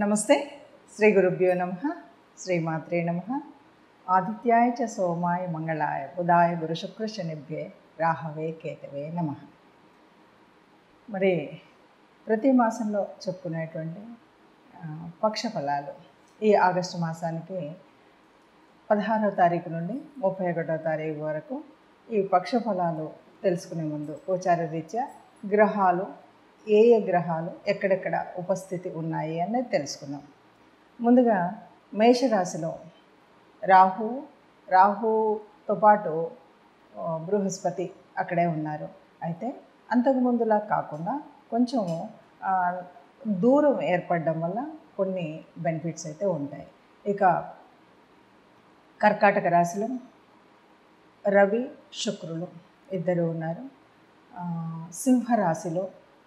నమస్తే శ్రీ గురుభ్యో నమ శ్రీమాత్రే నమ ఆదిత్యాయ చ సోమాయ మంగళాయ బుధాయ గురు శుక్ర శనిభ్యే రాహవే కేతవే నమ మరి ప్రతి మాసంలో చెప్పుకునేటువంటి ఆ, పక్ష ఫలాలు ఈ ఆగస్టు మాసానికి పదహారవ తారీఖు నుండి ముప్పై ఒకటో తారీఖు వరకు ఈ పక్ష ఫలాలు తెలుసుకునే ముందు గోచార రీత్యా గ్రహాలు ఏ ఏ గ్రహాలు ఎక్కడెక్కడ ఉపస్థితి ఉన్నాయి అనేది తెలుసుకుందాం ముందుగా మేషరాశిలో రాహు రాహుతో పాటు ఆ, బృహస్పతి అక్కడే ఉన్నారు అయితే అంతకు ముందులా కాకుండా కొంచెం ఆ, దూరం ఏర్పడడం వల్ల కొన్ని బెనిఫిట్స్ అయితే ఉంటాయి ఇక కర్కాటక రాశిలో రవి శుక్రులు ఇద్దరు ఉన్నారు ఆ, సింహరాశిలో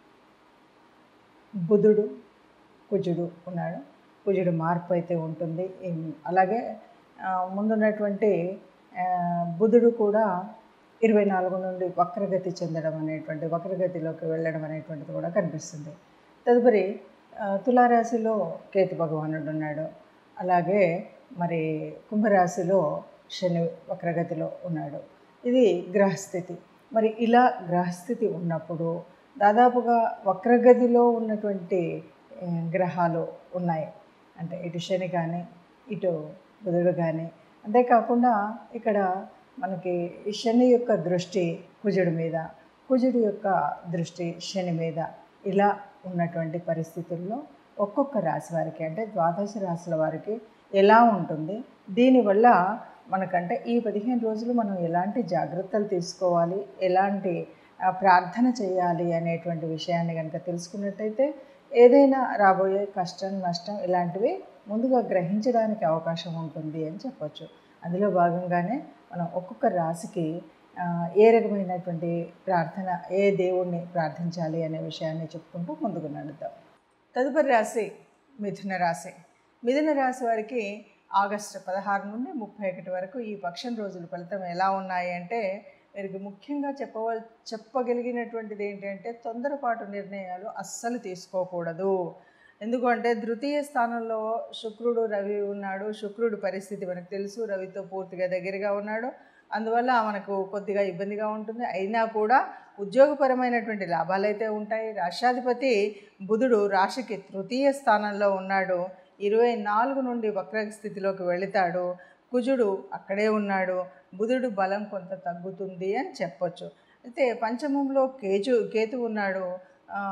బుధుడు కుజుడు ఉన్నాడు కుజుడు మార్పు అయితే ఉంటుంది ఏం- అలాగే ఆ, ముందున్నటువంటి ఆ, బుధుడు కూడా ఇరవై నాలుగు నుండి వక్రగతి చెందడం అనేటువంటి వక్రగతిలోకి వెళ్ళడం అనేటువంటిది కూడా కనిపిస్తుంది తదుపరి ఆ, తులారాశిలో కేతు భగవానుడు ఉన్నాడు అలాగే మరి కుంభరాశిలో శని వక్రగతిలో ఉన్నాడు ఇది గ్రహస్థితి మరి ఇలా గ్రహస్థితి ఉన్నప్పుడు దాదాపుగా వక్రగతిలో ఉన్నటువంటి ఆ, గ్రహాలు ఉన్నాయి అంటే ఇటు శని కానీ ఇటు బుధుడు కానీ అంతేకాకుండా ఇక్కడ మనకి ఈ శని యొక్క దృష్టి కుజుడి మీద కుజుడి యొక్క దృష్టి శని మీద ఇలా ఉన్నటువంటి పరిస్థితుల్లో ఒక్కొక్క రాశి వారికి అంటే ద్వాదశ రాశుల వారికి ఎలా ఉంటుంది దీనివల్ల మనకంటే ఈ పదిహేను రోజులు మనం ఎలాంటి జాగ్రత్తలు తీసుకోవాలి ఎలాంటి ఆ, ప్రార్థన చేయాలి అనేటువంటి విషయాన్ని కనుక తెలుసుకున్నట్టయితే ఏదైనా రాబోయే కష్టం నష్టం ఇలాంటివి ముందుగా గ్రహించడానికి అవకాశం ఉంటుంది అని చెప్పొచ్చు అందులో భాగంగానే మనం ఒక్కొక్క రాశికి ఆ, ఏ రకమైనటువంటి ప్రార్థన ఏ దేవుణ్ణి ప్రార్థించాలి అనే విషయాన్ని చెప్పుకుంటూ ముందుకు నడుద్దాం తదుపరి రాశి మిథున రాశి మిథున రాశి వారికి ఆగస్టు పదహారు నుండి ముప్పై ఒకటి వరకు ఈ పక్షం రోజుల ఫలితం ఎలా ఉన్నాయి అంటే వీరికి ముఖ్యంగా చెప్పవల్ చెప్పగలిగినటువంటిది ఏంటంటే తొందరపాటు నిర్ణయాలు అస్సలు తీసుకోకూడదు ఎందుకంటే తృతీయ స్థానంలో శుక్రుడు రవి ఉన్నాడు శుక్రుడు పరిస్థితి మనకు తెలుసు రవితో పూర్తిగా దగ్గరగా ఉన్నాడు అందువల్ల మనకు కొద్దిగా ఇబ్బందిగా ఉంటుంది అయినా కూడా ఉద్యోగపరమైనటువంటి లాభాలు అయితే ఉంటాయి రాష్ట్రాధిపతి బుధుడు రాశికి తృతీయ స్థానంలో ఉన్నాడు ఇరవై నాలుగు నుండి వక్ర స్థితిలోకి వెళతాడు కుజుడు అక్కడే ఉన్నాడు బుధుడు బలం కొంత తగ్గుతుంది అని చెప్పొచ్చు అయితే పంచమంలో కేజు కేతు ఉన్నాడు ఆ,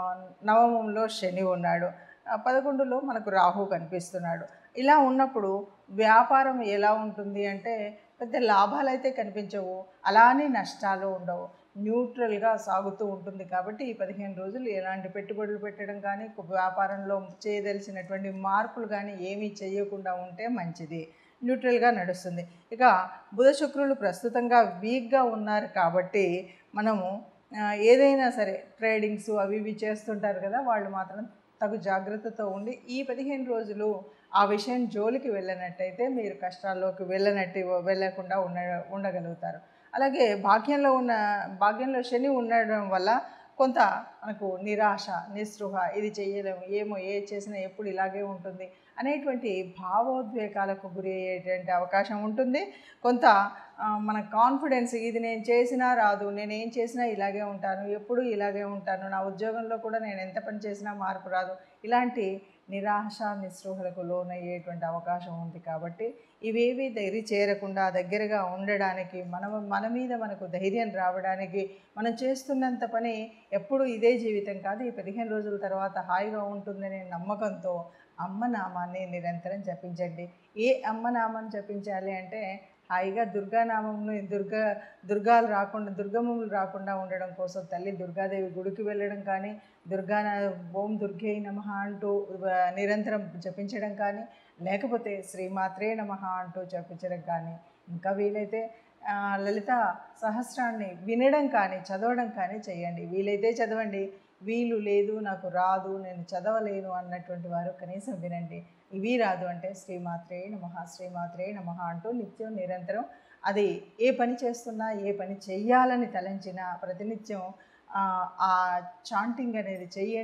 నవమంలో శని ఉన్నాడు ఆ, పదకొండులో మనకు రాహు కనిపిస్తున్నాడు ఇలా ఉన్నప్పుడు వ్యాపారం ఎలా ఉంటుంది అంటే పెద్ద లాభాలు అయితే కనిపించవు అలానే నష్టాలు ఉండవు న్యూట్రల్గా సాగుతూ ఉంటుంది కాబట్టి ఈ పదిహేను రోజులు ఎలాంటి పెట్టుబడులు పెట్టడం కానీ వ్యాపారంలో చేయదలిసినటువంటి మార్పులు కానీ ఏమీ చేయకుండా ఉంటే మంచిది న్యూట్రల్గా నడుస్తుంది ఇక బుధ శుక్రులు ప్రస్తుతంగా వీక్గా ఉన్నారు కాబట్టి మనము ఆ, ఏదైనా సరే ట్రేడింగ్స్ అవి ఇవి చేస్తుంటారు కదా వాళ్ళు మాత్రం తగు జాగ్రత్తతో ఉండి ఈ పదిహేను రోజులు ఆ విషయం జోలికి వెళ్ళనట్టయితే మీరు కష్టాల్లోకి వెళ్ళనట్టు వెళ్ళకుండా ఉండ ఉండగలుగుతారు అలాగే భాగ్యంలో ఉన్న భాగ్యంలో శని ఉండడం వల్ల కొంత మనకు నిరాశ నిస్పృహ ఇది చేయలేము ఏమో ఏ చేసినా ఎప్పుడు ఇలాగే ఉంటుంది అనేటువంటి భావోద్వేగాలకు గురి అయ్యేటువంటి అవకాశం ఉంటుంది కొంత ఆ, మన కాన్ఫిడెన్స్ ఇది నేను చేసినా రాదు నేను ఏం చేసినా ఇలాగే ఉంటాను ఎప్పుడు ఇలాగే ఉంటాను నా ఉద్యోగంలో కూడా నేను ఎంత పని చేసినా మార్పు రాదు ఇలాంటి నిరాశ నిస్పృహలకు లోనయ్యేటువంటి అవకాశం ఉంది కాబట్టి ఇవేవి దరి చేరకుండా దగ్గరగా ఉండడానికి మన మన మీద మనకు ధైర్యం రావడానికి మనం చేస్తున్నంత పని ఎప్పుడు ఇదే జీవితం కాదు ఈ పదిహేను రోజుల తర్వాత హాయిగా ఉంటుందనే నమ్మకంతో అమ్మ నామాన్ని నిరంతరం జపించండి ఏ అమ్మ నామం జపించాలి అంటే హాయిగా దుర్గానామంను దుర్గా దుర్గాలు రాకుండా దుర్గమ్మలు రాకుండా ఉండడం కోసం తల్లి దుర్గాదేవి గుడికి వెళ్ళడం కానీ దుర్గా ఓం దుర్గే నమ అంటూ ఆ, నిరంతరం జపించడం కానీ లేకపోతే శ్రీమాత్రే నమ అంటూ జపించడం కానీ ఇంకా వీలైతే ఆ, లలిత సహస్రాన్ని వినడం కానీ చదవడం కానీ చేయండి వీలైతే చదవండి వీలు లేదు నాకు రాదు నేను చదవలేను అన్నటువంటి వారు కనీసం వినండి ఇవి రాదు అంటే శ్రీమాత్రే నమ శ్రీమాత్రే నమ అంటూ నిత్యం నిరంతరం అది ఏ పని చేస్తున్నా ఏ పని చెయ్యాలని తలంచినా ప్రతినిత్యం ఆ, ఆ చాంటింగ్ అనేది చెయ్యండి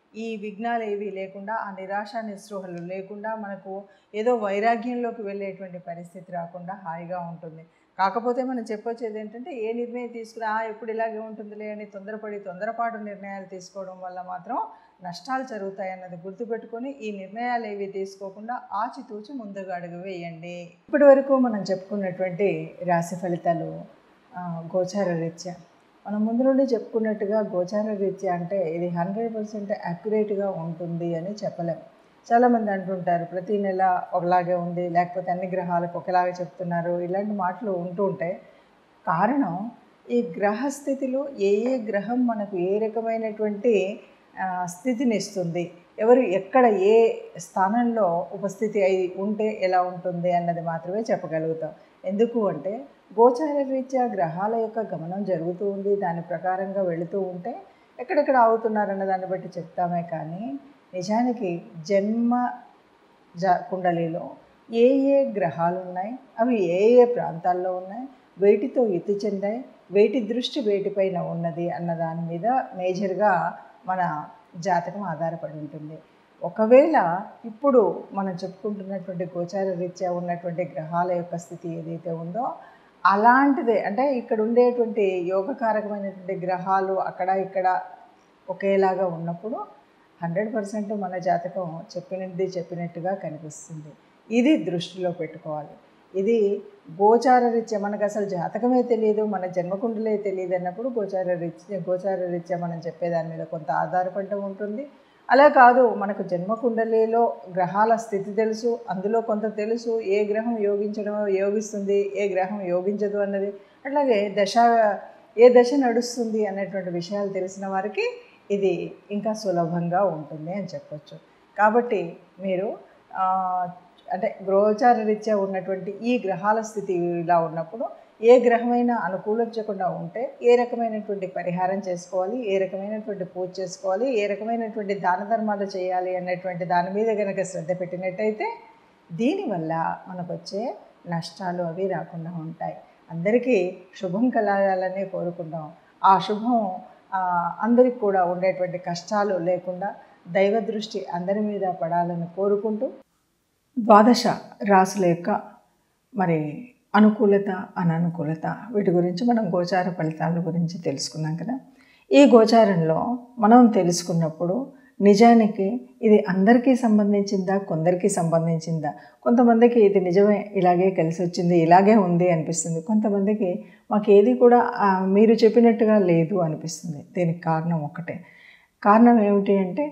ఈ విఘ్నాలు ఏవి లేకుండా ఆ నిరాశ నిస్పృహలు లేకుండా మనకు ఏదో వైరాగ్యంలోకి వెళ్ళేటువంటి పరిస్థితి రాకుండా హాయిగా ఉంటుంది కాకపోతే మనం చెప్పొచ్చేది ఏంటంటే ఏ నిర్ణయం తీసుకున్నా "ఆ, ఎప్పుడు ఇలాగే ఉంటుందిలే అని తొందరపడి తొందరపాటు నిర్ణయాలు తీసుకోవడం వల్ల మాత్రం నష్టాలు జరుగుతాయి అన్నది గుర్తుపెట్టుకొని ఈ నిర్ణయాలు ఏవి తీసుకోకుండా ఆచితూచి ముందుగా అడుగు వేయండి ఇప్పటి వరకు మనం చెప్పుకున్నటువంటి రాశి ఫలితాలు ఆ, గోచార రీత్యా మనం ముందు నుండి చెప్పుకున్నట్టుగా గోచార రీత్యా అంటే ఇది హండ్రెడ్ పర్సెంట్ అక్యురేట్గా ఉంటుంది అని చెప్పలేం చాలామంది అంటుంటారు ప్రతి నెల ఒకలాగే ఉంది లేకపోతే అన్ని గ్రహాలకు ఒకలాగే చెప్తున్నారు ఇలాంటి మాటలు ఉంటూ ఉంటాయి కారణం ఈ గ్రహస్థితిలో ఏ ఏ గ్రహం మనకు ఏ రకమైనటువంటి ఆ, స్థితిని ఇస్తుంది ఎవరు ఎక్కడ ఏ స్థానంలో ఉపస్థితి అయి ఉంటే ఎలా ఉంటుంది అన్నది మాత్రమే చెప్పగలుగుతాం ఎందుకు అంటే గోచార రీత్యా గ్రహాల యొక్క గమనం జరుగుతూ ఉంది దాని ప్రకారంగా వెళుతూ ఉంటే ఎక్కడెక్కడ ఆగుతున్నారన్న దాన్ని బట్టి చెప్తామే కానీ నిజానికి జన్మ జ కుండలిలో ఏ ఏ గ్రహాలు ఉన్నాయి అవి ఏ ఏ ప్రాంతాల్లో ఉన్నాయి వేటితో ఎత్తి చెందాయి వేటి దృష్టి వేటిపైన ఉన్నది అన్న దాని మీద మేజర్గా మన జాతకం ఆధారపడి ఉంటుంది ఒకవేళ ఇప్పుడు మనం చెప్పుకుంటున్నటువంటి గోచార రీత్యా ఉన్నటువంటి గ్రహాల యొక్క స్థితి ఏదైతే ఉందో అలాంటిదే అంటే ఇక్కడ ఉండేటువంటి యోగకారకమైనటువంటి గ్రహాలు అక్కడ ఇక్కడ ఒకేలాగా ఉన్నప్పుడు హండ్రెడ్ పర్సెంట్ మన జాతకం చెప్పినది చెప్పినట్టుగా కనిపిస్తుంది ఇది దృష్టిలో పెట్టుకోవాలి ఇది గోచార రీత్యా మనకు అసలు జాతకమే తెలియదు మన జన్మకుండలే తెలియదు అన్నప్పుడు గోచార రీత్యా గోచార రీత్యా మనం చెప్పేదాని మీద కొంత ఆధారపడి ఉంటుంది అలా కాదు మనకు జన్మకుండలిలో గ్రహాల స్థితి తెలుసు అందులో కొంత తెలుసు ఏ గ్రహం యోగించడం యోగిస్తుంది ఏ గ్రహం యోగించదు అన్నది అట్లాగే దశ ఏ దశ నడుస్తుంది అనేటువంటి విషయాలు తెలిసిన వారికి ఇది ఇంకా సులభంగా ఉంటుంది అని చెప్పొచ్చు కాబట్టి మీరు ఆ, అంటే గోచార రీత్యా ఉన్నటువంటి ఈ గ్రహాల స్థితి ఇలా ఉన్నప్పుడు ఏ గ్రహమైనా అనుకూలించకుండా ఉంటే ఏ రకమైనటువంటి పరిహారం చేసుకోవాలి ఏ రకమైనటువంటి పూజ చేసుకోవాలి ఏ రకమైనటువంటి దాన ధర్మాలు చేయాలి అనేటువంటి దాని మీద కనుక శ్రద్ధ పెట్టినట్టయితే దీనివల్ల మనకు వచ్చే నష్టాలు అవి రాకుండా ఉంటాయి అందరికీ శుభం కలగాలని కోరుకుంటాం ఆ శుభం ఆ, అందరికి కూడా ఉండేటువంటి కష్టాలు లేకుండా దైవ దృష్టి అందరి మీద పడాలని కోరుకుంటూ ద్వాదశ రాసుల యొక్క మరి అనుకూలత అననుకూలత వీటి గురించి మనం గోచార ఫలితాల గురించి తెలుసుకున్నాం కదా ఈ గోచారంలో మనం తెలుసుకున్నప్పుడు నిజానికి ఇది అందరికీ సంబంధించిందా కొందరికి సంబంధించిందా కొంతమందికి ఇది నిజమే ఇలాగే కలిసి వచ్చింది ఇలాగే ఉంది అనిపిస్తుంది కొంతమందికి మాకు ఏది కూడా ఆ, మీరు చెప్పినట్టుగా లేదు అనిపిస్తుంది దీనికి కారణం ఒకటే కారణం ఏమిటి అంటే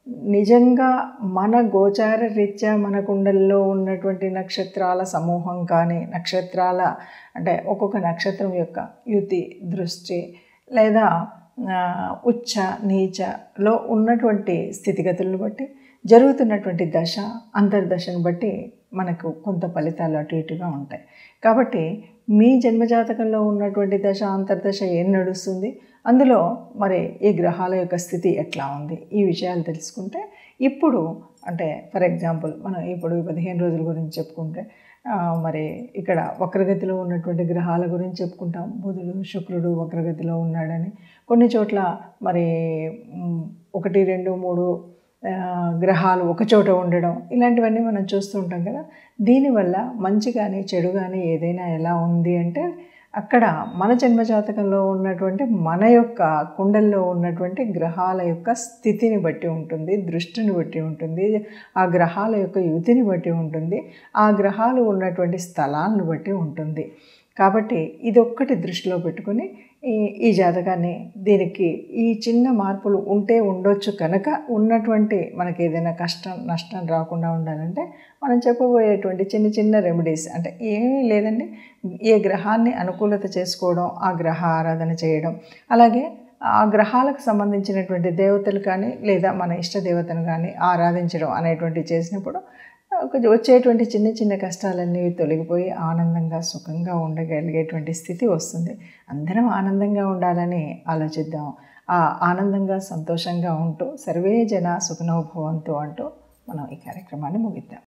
నిజంగా మన గోచార రీత్యా మన కుండల్లో ఉన్నటువంటి నక్షత్రాల సమూహం కానీ నక్షత్రాల అంటే ఒక్కొక్క నక్షత్రం యొక్క యుతి దృష్టి లేదా ఆ, ఉచ్చ నీచలో ఉన్నటువంటి స్థితిగతులను బట్టి జరుగుతున్నటువంటి దశ అంతర్దశను బట్టి మనకు కొంత ఫలితాలు అటు ఇటుగా ఉంటాయి కాబట్టి మీ జన్మజాతకంలో ఉన్నటువంటి దశ అంతర్దశ ఏం నడుస్తుంది అందులో మరి ఈ గ్రహాల యొక్క స్థితి ఎట్లా ఉంది ఈ విషయాలు తెలుసుకుంటే ఇప్పుడు అంటే ఫర్ ఎగ్జాంపుల్ మనం ఇప్పుడు ఈ పదిహేను రోజుల గురించి చెప్పుకుంటే ఆ, మరి ఇక్కడ వక్రగతిలో ఉన్నటువంటి గ్రహాల గురించి చెప్పుకుంటాం బుధుడు శుక్రుడు వక్రగతిలో ఉన్నాడని కొన్ని చోట్ల మరి మ్, ఒకటి రెండు మూడు ఆ, గ్రహాలు ఒక చోట ఉండడం ఇలాంటివన్నీ మనం చూస్తూ ఉంటాం కదా దీనివల్ల మంచి కానీ చెడు కానీ ఏదైనా ఎలా ఉంది అంటే అక్కడ మన జన్మజాతకంలో ఉన్నటువంటి మన యొక్క కుండల్లో ఉన్నటువంటి గ్రహాల యొక్క స్థితిని బట్టి ఉంటుంది దృష్టిని బట్టి ఉంటుంది ఆ గ్రహాల యొక్క యుతిని బట్టి ఉంటుంది ఆ గ్రహాలు ఉన్నటువంటి స్థలాలను బట్టి ఉంటుంది కాబట్టి ఇది ఒక్కటి దృష్టిలో పెట్టుకొని ఈ ఈ జాతకాన్ని దీనికి ఈ చిన్న మార్పులు ఉంటే ఉండొచ్చు కనుక ఉన్నటువంటి మనకి ఏదైనా కష్టం నష్టం రాకుండా ఉండాలంటే మనం చెప్పబోయేటువంటి చిన్న చిన్న రెమెడీస్ అంటే ఏమీ లేదండి ఏ గ్రహాన్ని అనుకూలత చేసుకోవడం ఆ గ్రహ ఆరాధన చేయడం అలాగే ఆ గ్రహాలకు సంబంధించినటువంటి దేవతలు కానీ లేదా మన ఇష్ట దేవతను కానీ ఆరాధించడం అనేటువంటివి చేసినప్పుడు ఒక వచ్చేటువంటి చిన్న చిన్న కష్టాలన్నీ తొలగిపోయి ఆనందంగా సుఖంగా ఉండగలిగేటువంటి స్థితి వస్తుంది అందరం ఆనందంగా ఉండాలని ఆలోచిద్దాం ఆ ఆనందంగా సంతోషంగా ఉంటూ సర్వే జన సుఖనోభవంతు అంటూ మనం ఈ కార్యక్రమాన్ని ముగిద్దాం